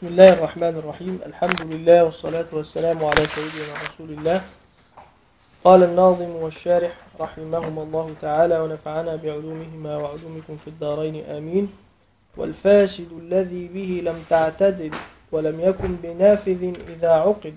بسم الله الرحمن الرحيم الحمد لله والصلاة والسلام على سيدنا رسول الله قال الناظم والشارح رحمهما الله تعالى ونفعنا بعلومهما وعلومكم في الدارين آمين والفاسد الذي به لم تعتدل ولم يكن بنافذ إذا عقد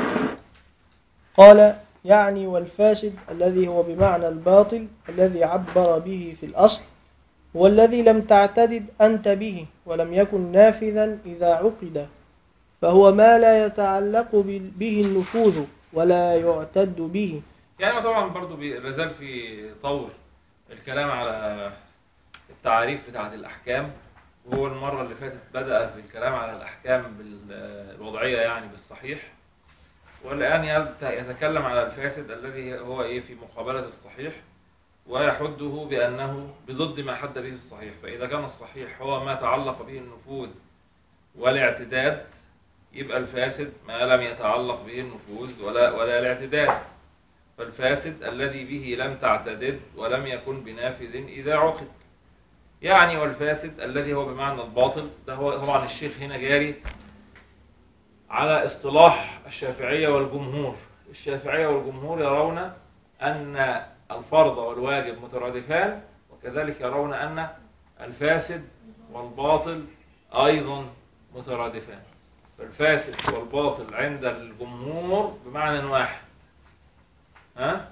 قال يعني والفاسد الذي هو بمعنى الباطل الذي عبر به في الأصل هو الذي لم تعتدد أنت به ولم يكن نافذا إذا عقد فهو ما لا يتعلق به النفوذ ولا يعتد به يعني طبعا برضو لازال في طور الكلام على التعريف بتاعة الأحكام وهو المرة اللي فاتت بدأ في الكلام على الأحكام الوضعية يعني بالصحيح والآن يتكلم على الفاسد الذي هو إيه في مقابلة الصحيح ويحده بأنه بضد ما حد به الصحيح فإذا كان الصحيح هو ما تعلق به النفوذ والاعتداد يبقى الفاسد ما لم يتعلق به النفوذ ولا ولا الاعتداد فالفاسد الذي به لم تعتدد ولم يكن بنافذ إذا عقد يعني والفاسد الذي هو بمعنى الباطل ده هو طبعا الشيخ هنا جاري على اصطلاح الشافعية والجمهور الشافعية والجمهور يرون أن الفرض والواجب مترادفان وكذلك يرون أن الفاسد والباطل أيضا مترادفان فالفاسد والباطل عند الجمهور بمعنى واحد ها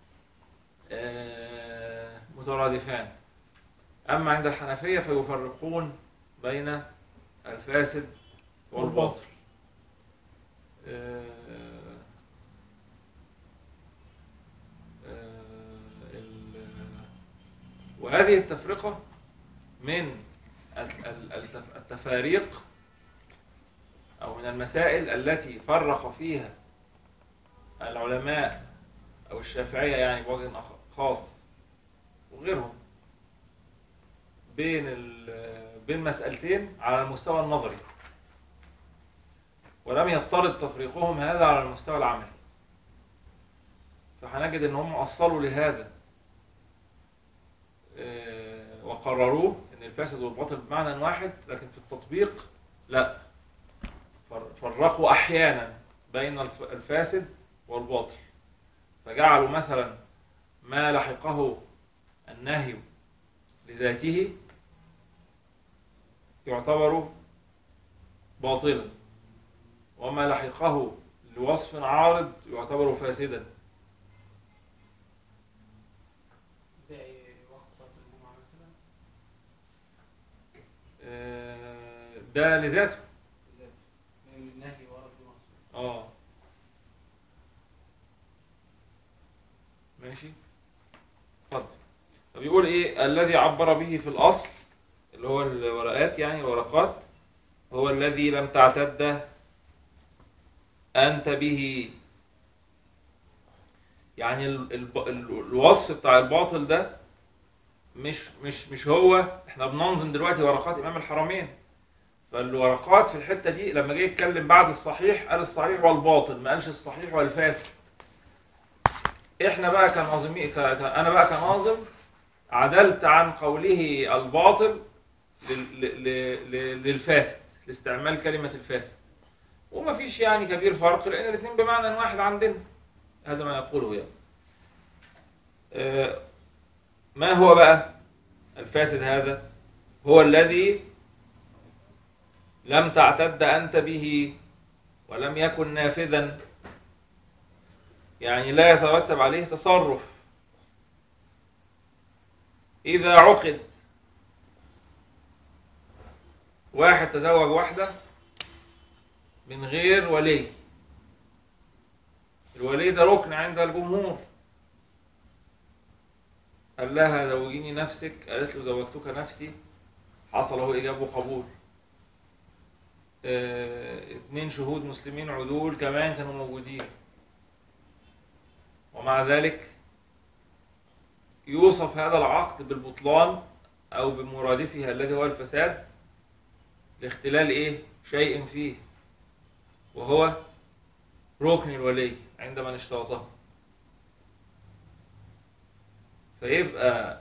آه مترادفان أما عند الحنفية فيفرقون بين الفاسد والباطل آه وهذه التفرقة من التفاريق أو من المسائل التي فرق فيها العلماء أو الشافعية يعني بوجه خاص وغيرهم بين بين مسألتين على المستوى النظري ولم يضطرد تفريقهم هذا على المستوى العملي فهنجد ان هم اصلوا لهذا وقرروه ان الفاسد والباطل بمعنى واحد لكن في التطبيق لا فرقوا احيانا بين الفاسد والباطل فجعلوا مثلا ما لحقه النهي لذاته يعتبر باطلا وما لحقه لوصف عارض يعتبر فاسدا ده لذاته اه ماشي اتفضل فبيقول ايه الذي عبر به في الاصل اللي هو الورقات يعني الورقات هو الذي لم تعتد انت به يعني ال ال الوصف بتاع الباطل ده مش مش مش هو احنا بننظم دلوقتي ورقات امام الحرمين فالورقات في الحته دي لما جه يتكلم بعد الصحيح قال الصحيح والباطل ما قالش الصحيح والفاسد احنا بقى كناظمين ك... انا بقى كناظم عدلت عن قوله الباطل لل... لل... للفاسد لاستعمال كلمه الفاسد وما فيش يعني كبير فرق لان الاثنين بمعنى واحد عندنا هذا ما يقوله يعني آه ما هو بقى الفاسد هذا هو الذي لم تعتد أنت به ولم يكن نافذا يعني لا يترتب عليه تصرف إذا عقد واحد تزوج واحدة من غير ولي الولي ده ركن عند الجمهور قال لها زوجيني نفسك قالت له زوجتك نفسي حصل له إجابة وقبول اه اتنين شهود مسلمين عدول كمان كانوا موجودين ومع ذلك يوصف هذا العقد بالبطلان أو بمرادفه الذي هو الفساد لاختلال إيه؟ شيء فيه وهو ركن الولي عند من اشترطه فيبقى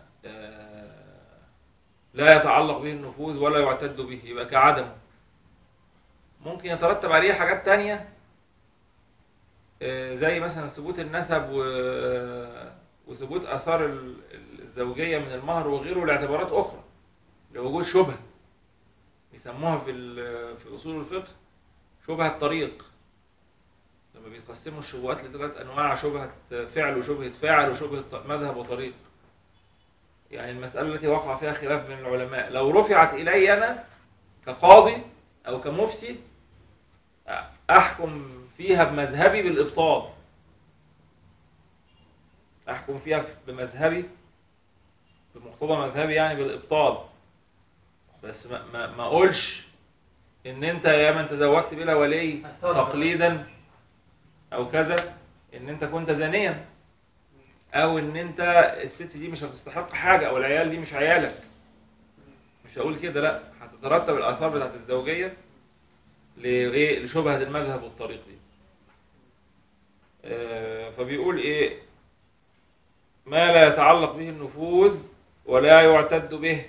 لا يتعلق به النفوذ ولا يعتد به يبقى كعدمه ممكن يترتب عليه حاجات تانية آه، زي مثلا ثبوت النسب و- وثبوت اثار ال- الزوجيه من المهر وغيره لاعتبارات اخرى لوجود شبهه بيسموها في ال- في اصول الفقه شبهه الطريق لما بيقسموا الشبهات لثلاث انواع شبهه فعل وشبهه فاعل وشبهه ط- مذهب وطريق يعني المساله التي وقع فيها خلاف بين العلماء لو رفعت الي انا كقاضي او كمفتي احكم فيها بمذهبي بالابطال احكم فيها بمذهبي بمقتضى مذهبي يعني بالابطال بس ما, ما, ما اقولش ان انت يا من تزوجت بلا ولي تقليدا او كذا ان انت كنت زانيا او ان انت الست دي مش هتستحق حاجه او العيال دي مش عيالك مش هقول كده لا هتترتب الاثار بتاعت الزوجيه لايه لشبهه المذهب والطريق دي آه، فبيقول ايه ما لا يتعلق به النفوذ ولا يعتد به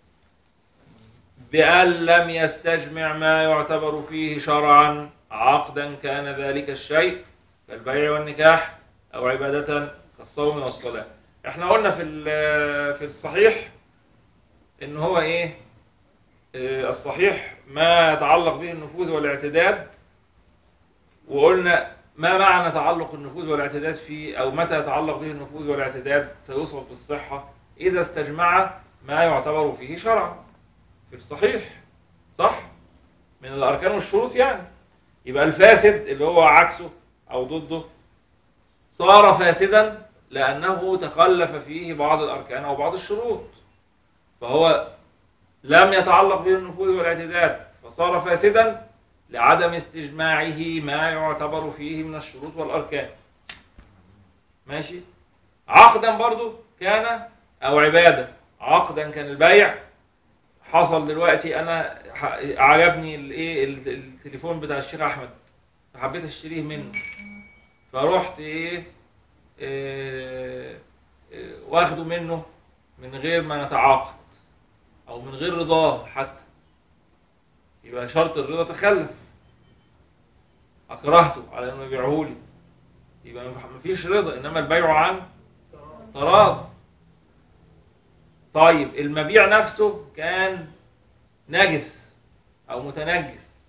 بأن لم يستجمع ما يعتبر فيه شرعا عقدا كان ذلك الشيء كالبيع والنكاح أو عبادة كالصوم والصلاة احنا قلنا في ال- في الصحيح ان هو ايه آه، الصحيح ما يتعلق به النفوذ والاعتداد وقلنا ما معنى تعلق النفوذ والاعتداد فيه او متى يتعلق به النفوذ والاعتداد فيوصف بالصحة اذا استجمع ما يعتبر فيه شرعا في الصحيح صح من الاركان والشروط يعني يبقى الفاسد اللي هو عكسه او ضده صار فاسدا لانه تخلف فيه بعض الاركان او بعض الشروط فهو لم يتعلق به النفوذ والاعتداد فصار فاسدا لعدم استجماعه ما يعتبر فيه من الشروط والاركان ماشي عقدا برضو كان او عباده عقدا كان البيع حصل دلوقتي انا ح- عجبني الايه ال- التليفون بتاع الشيخ احمد فحبيت اشتريه منه فرحت ايه إيه، إيه، واخده منه من غير ما نتعاقد او من غير رضاه حتى يبقى شرط الرضا تخلف اكرهته على انه يبيعه لي يبقى ما فيش رضا انما البيع عن تراض طيب المبيع نفسه كان نجس او متنجس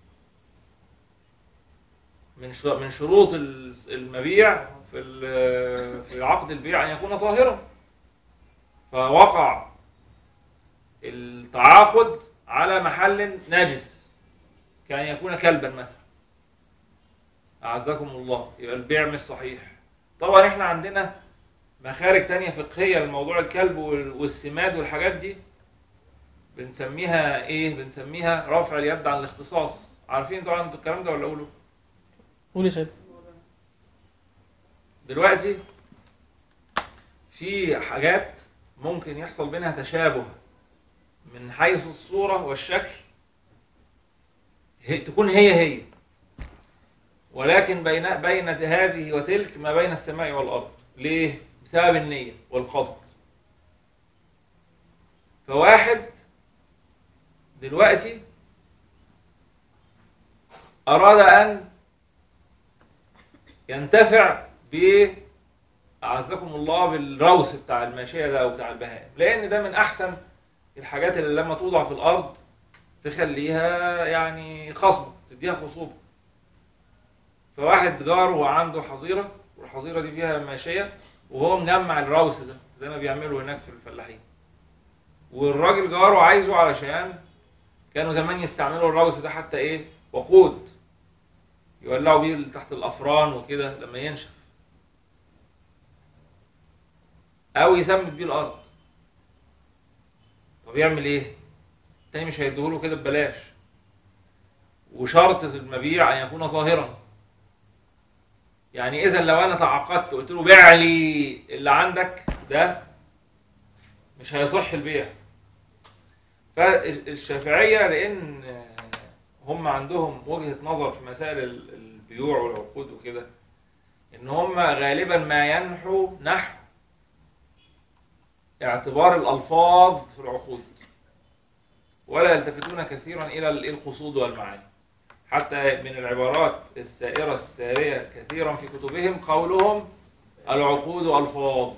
من ش- من شروط ال- المبيع في ال- في عقد البيع ان يكون طاهرا فوقع التعاقد على محل نجس كان يكون كلبا مثلا اعزكم الله يبقى البيع مش صحيح طبعا احنا عندنا مخارج تانية فقهية لموضوع الكلب وال- والسماد والحاجات دي بنسميها ايه بنسميها رفع اليد عن الاختصاص عارفين طبعا انتوا الكلام ده ولا اقوله قول يا سيد دلوقتي في حاجات ممكن يحصل بينها تشابه من حيث الصورة والشكل هي تكون هي هي ولكن بين بين هذه وتلك ما بين السماء والأرض ليه؟ بسبب النية والقصد فواحد دلوقتي أراد أن ينتفع ب أعزكم الله بالروث بتاع الماشية ده أو بتاع البهائم لأن ده من أحسن الحاجات اللي لما توضع في الأرض تخليها يعني خصبة تديها خصوبة فواحد جاره عنده حظيرة والحظيرة دي فيها ماشية وهو مجمع الروث ده زي ما بيعملوا هناك في الفلاحين والراجل جاره عايزه علشان كانوا زمان يستعملوا الروث ده حتى ايه وقود يولعوا بيه تحت الافران وكده لما ينشف او يسمد بيه الارض طب يعمل ايه التاني مش هيديهوله كده ببلاش وشرط المبيع ان يكون طاهرا يعني اذا لو انا تعاقدت قلت له بيع لي اللي عندك ده مش هيصح البيع فالشافعيه لان هم عندهم وجهه نظر في مسائل البيوع والعقود وكده ان هم غالبا ما ينحوا نحو اعتبار الالفاظ في العقود ولا يلتفتون كثيرا الى القصود والمعاني حتى من العبارات السائرة السارية كثيرا في كتبهم قولهم العقود ألفاظ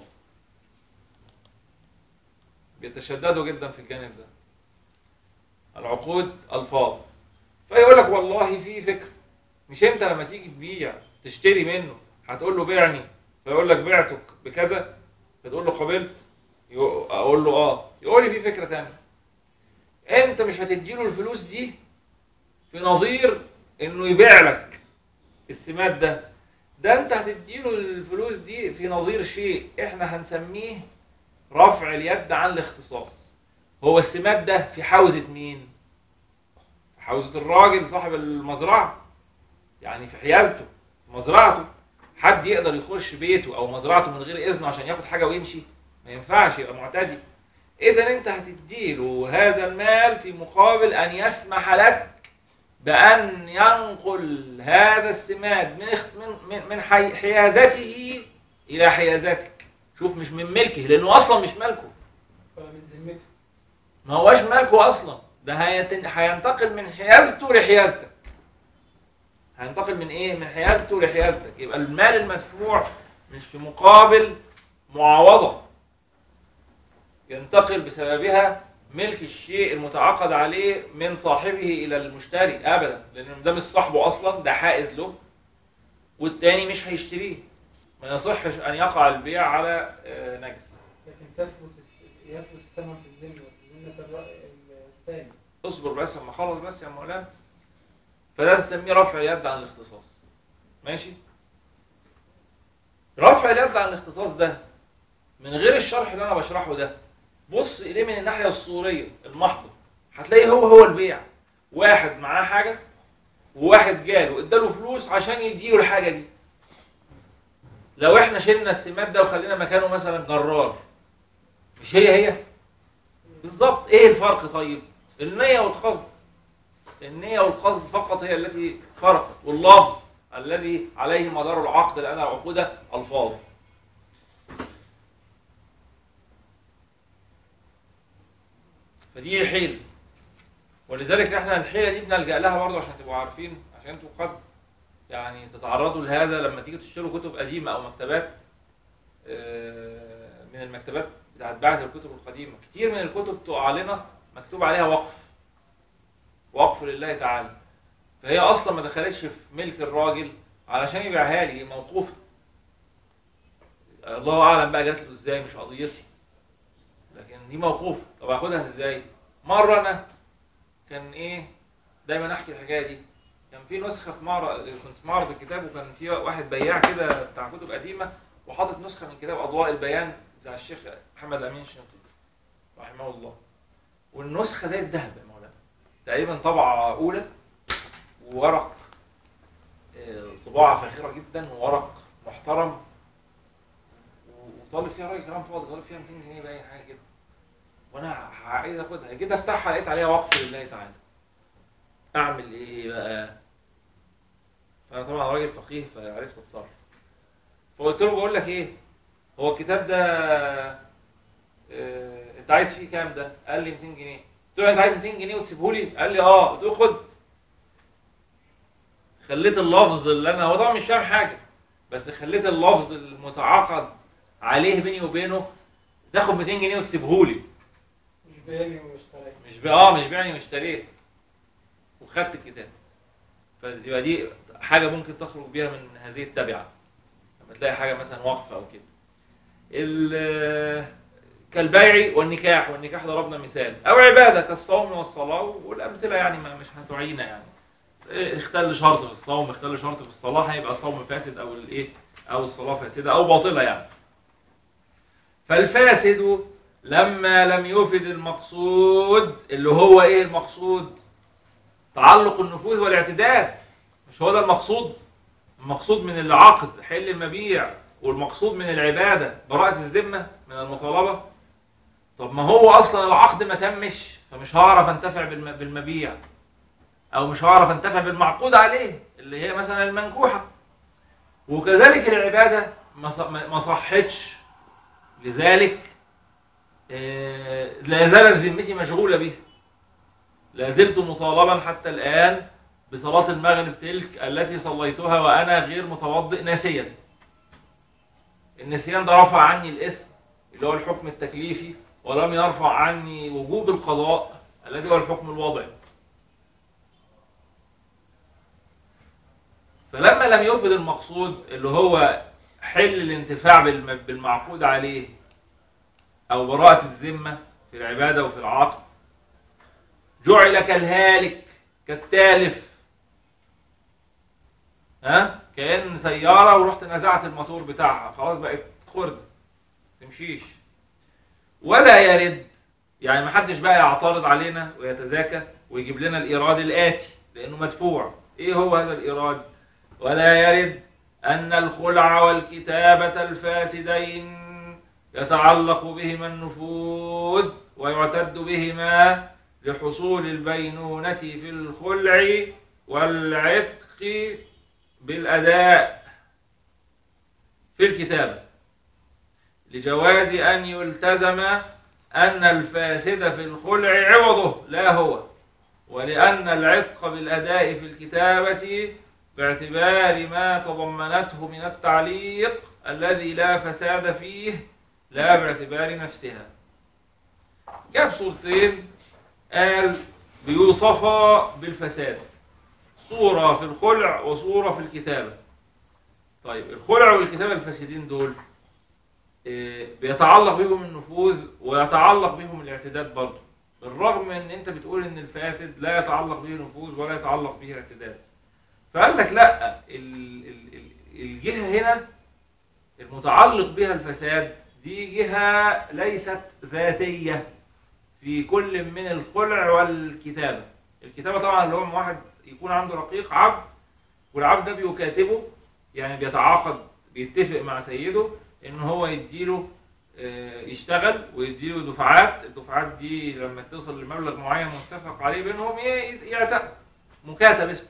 بيتشددوا جدا في الجانب ده العقود ألفاظ فيقول لك والله في فكر مش انت لما تيجي تبيع تشتري منه هتقول له بيعني فيقول لك بعتك بكذا فتقول له قبلت يقو- اقول له اه يقول لي في فكره تانية انت مش هتديله الفلوس دي في نظير انه يبيع لك السمات ده ده انت هتديله الفلوس دي في نظير شيء احنا هنسميه رفع اليد عن الاختصاص هو السمات ده في حوزة مين في حوزة الراجل صاحب المزرعة يعني في حيازته في مزرعته حد يقدر يخش بيته او مزرعته من غير اذنه عشان ياخد حاجه ويمشي ما ينفعش يبقى معتدي اذا انت هتديله هذا المال في مقابل ان يسمح لك بان ينقل هذا السماد من اخت- من من, من حي- حيازته الى حيازتك شوف مش من ملكه لانه اصلا مش ملكه ولا من ذمته ما هوش ملكه اصلا ده هيت- هينتقل من حيازته لحيازتك هينتقل من ايه من حيازته لحيازتك يبقى المال المدفوع مش في مقابل معاوضه ينتقل بسببها ملك الشيء المتعاقد عليه من صاحبه الى المشتري ابدا لان ده مش صاحبه اصلا ده حائز له والتاني مش هيشتريه ما يصحش ان يقع البيع على آه، نجس لكن تثبت الس- يثبت الثمن في الذمه ذمه الرأي الثاني اصبر بس اما اخلص بس يا مولانا فده تسميه رفع اليد عن الاختصاص ماشي رفع اليد عن الاختصاص ده من غير الشرح اللي انا بشرحه ده بص اليه من الناحيه الصوريه المحضه هتلاقي هو هو البيع واحد معاه حاجه وواحد جاله اداله فلوس عشان يديله الحاجه دي لو احنا شلنا السماد ده وخلينا مكانه مثلا جرار مش هي هي بالظبط ايه الفرق طيب النية والقصد النية والقصد فقط هي التي فرقت واللفظ الذي عليه مدار العقد لأن العقود ألفاظ فدي حيل ولذلك احنا الحيلة دي بنلجأ لها برضه عشان تبقوا عارفين عشان انتوا قد يعني تتعرضوا لهذا لما تيجي تشتروا كتب قديمة أو مكتبات آه، من المكتبات بتاعت بعث الكتب القديمة كتير من الكتب تقع لنا مكتوب عليها وقف وقف لله تعالى فهي اصلا ما دخلتش في ملك الراجل علشان يبيعها لي هي موقوفه الله اعلم بقى جات له ازاي مش قضيتي لكن دي موقوفه طب اخدها ازاي مره انا كان ايه دايما احكي الحكايه دي كان في نسخه في معرض كنت في معرض الكتاب وكان في واحد بياع كده بتاع كتب قديمه وحاطط نسخه من كتاب اضواء البيان بتاع الشيخ محمد امين الشنقيطي رحمه الله والنسخه زي الذهب يا مولانا تقريبا طبعه اولى وورق آه، طباعه فاخره جدا وورق محترم وطالب فيها راجل كلام فاضي طالب فيها 200 جنيه باين حاجه كده وانا عايز اخدها جيت افتحها لقيت عليها وقف لله تعالى اعمل ايه بقى فانا طبعا راجل فقيه فعرفت اتصرف فقلت له بقول لك ايه هو الكتاب ده آه، انت عايز فيه كام ده؟ قال لي 200 جنيه. قلت له انت عايز 200 جنيه وتسيبه لي؟ قال لي اه، قلت له خد. خليت اللفظ اللي انا هو طبعا مش فاهم حاجه بس خليت اللفظ المتعاقد عليه بيني وبينه تاخد 200 جنيه وتسيبه لي مش بيعني واشتريت مش بقى اه مش بيعني واشتريت وخدت الكتاب فيبقى دي حاجه ممكن تخرج بيها من هذه التبعه لما تلاقي حاجه مثلا واقفه او كده ال- كالبيع والنكاح والنكاح ضربنا مثال او عباده كالصوم والصلاه والامثله يعني ما مش هتعينا يعني إيه، اختل شرط في الصوم اختل شرط في الصلاه هيبقى الصوم فاسد او الايه او الصلاه فاسده او باطله يعني فالفاسد لما لم يفد المقصود اللي هو ايه المقصود تعلق النفوذ والاعتداد مش هو ده المقصود المقصود من العقد حل المبيع والمقصود من العباده براءه الذمه من المطالبه طب ما هو اصلا العقد ما تمش فمش هعرف انتفع بالم- بالمبيع او مش هعرف انتفع بالمعقود عليه اللي هي مثلا المنكوحه وكذلك العباده ما ص- ما ما صحتش لذلك آه، لا زالت ذمتي مشغوله به لا زلت مطالبا حتى الان بصلاة المغرب تلك التي صليتها وأنا غير متوضئ ناسيا النسيان ده رفع عني الإثم اللي هو الحكم التكليفي ولم يرفع عني وجوب القضاء الذي هو الحكم الوضعي فلما لم يفد المقصود اللي هو حل الانتفاع بالم- بالمعقود عليه أو براءة الذمة في العبادة وفي العقد جعل كالهالك كالتالف ها كأن سيارة ورحت نزعت الموتور بتاعها خلاص بقت خرد تمشيش ولا يرد يعني ما حدش بقى يعترض علينا ويتزاكى ويجيب لنا الإيراد الآتي لأنه مدفوع إيه هو هذا الإيراد ولا يرد أن الخلع والكتابة الفاسدين يتعلق بهما النفوذ ويعتد بهما لحصول البينونة في الخلع والعتق بالأداء في الكتابة لجواز أن يلتزم أن الفاسد في الخلع عوضه لا هو ولأن العتق بالأداء في الكتابة باعتبار ما تضمنته من التعليق الذي لا فساد فيه لا باعتبار نفسها جاب صورتين قال بيوصفا بالفساد صورة في الخلع وصورة في الكتابة طيب الخلع والكتابة الفاسدين دول إيه، بيتعلق بهم النفوذ ويتعلق بهم الاعتداد برضه بالرغم ان انت بتقول ان الفاسد لا يتعلق به نفوذ ولا يتعلق به اعتداد فقال لك لا ال- ال- ال- الجهة هنا المتعلق بها الفساد دي جهة ليست ذاتية في كل من الخلع والكتابة الكتابة طبعا اللي هو واحد يكون عنده رقيق عبد والعبد ده بيكاتبه يعني بيتعاقد بيتفق مع سيده ان هو يديله آه، يشتغل ويديله دفعات الدفعات دي لما توصل لمبلغ معين متفق عليه بينهم ي- يعتق مكاتب اسمه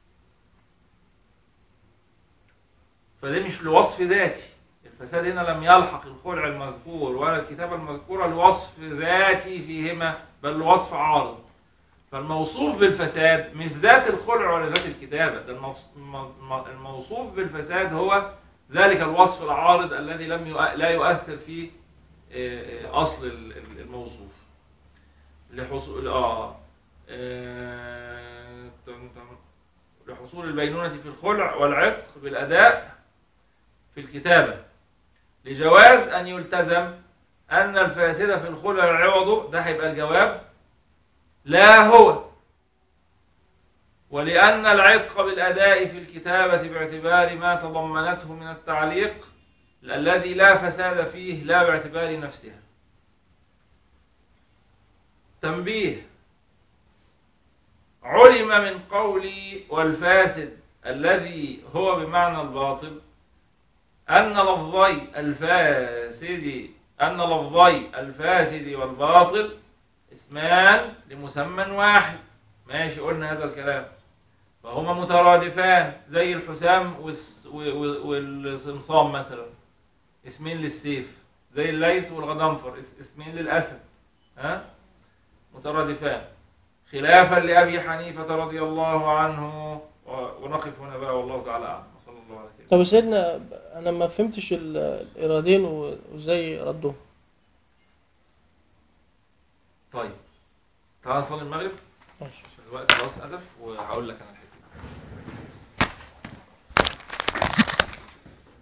فده مش لوصف ذاتي الفساد هنا لم يلحق الخلع المذكور ولا الكتابة المذكورة لوصف ذاتي فيهما بل لوصف عارض فالموصوف بالفساد مش ذات الخلع ولا ذات الكتابة ده الموص- الم- الموصوف بالفساد هو ذلك الوصف العارض الذي لم يؤ- لا يؤثر في آه، آه، أصل ال- ال- الموصوف لحصول آه آه، تم- تم- لحصول البينونة في الخلع والعتق بالأداء في الكتابة لجواز أن يلتزم أن الفاسد في الخلع عوضه ده هيبقى الجواب لا هو ولأن العتق بالأداء في الكتابة باعتبار ما تضمنته من التعليق الذي لا فساد فيه لا باعتبار نفسها تنبيه علم من قولي والفاسد الذي هو بمعنى الباطل أن لفظي الفاسد أن لفظي الفاسد والباطل اسمان لمسمى واحد ماشي قلنا هذا الكلام فهما مترادفان زي الحسام والس- و- و- والصمصام مثلا اسمين للسيف زي الليث والغضنفر اس- اسمين للأسد ها مترادفان خلافا لأبي حنيفة رضي الله عنه و- ونقف هنا بقى والله تعالى أعلم وصلى الله على سيدنا طب يا سيدنا انا ما فهمتش ال- الإيرادين و- وازاي ردهم طيب تعال نصلي المغرب ماشي عشان الوقت خلاص أسف وهقول لك أنا الحاجة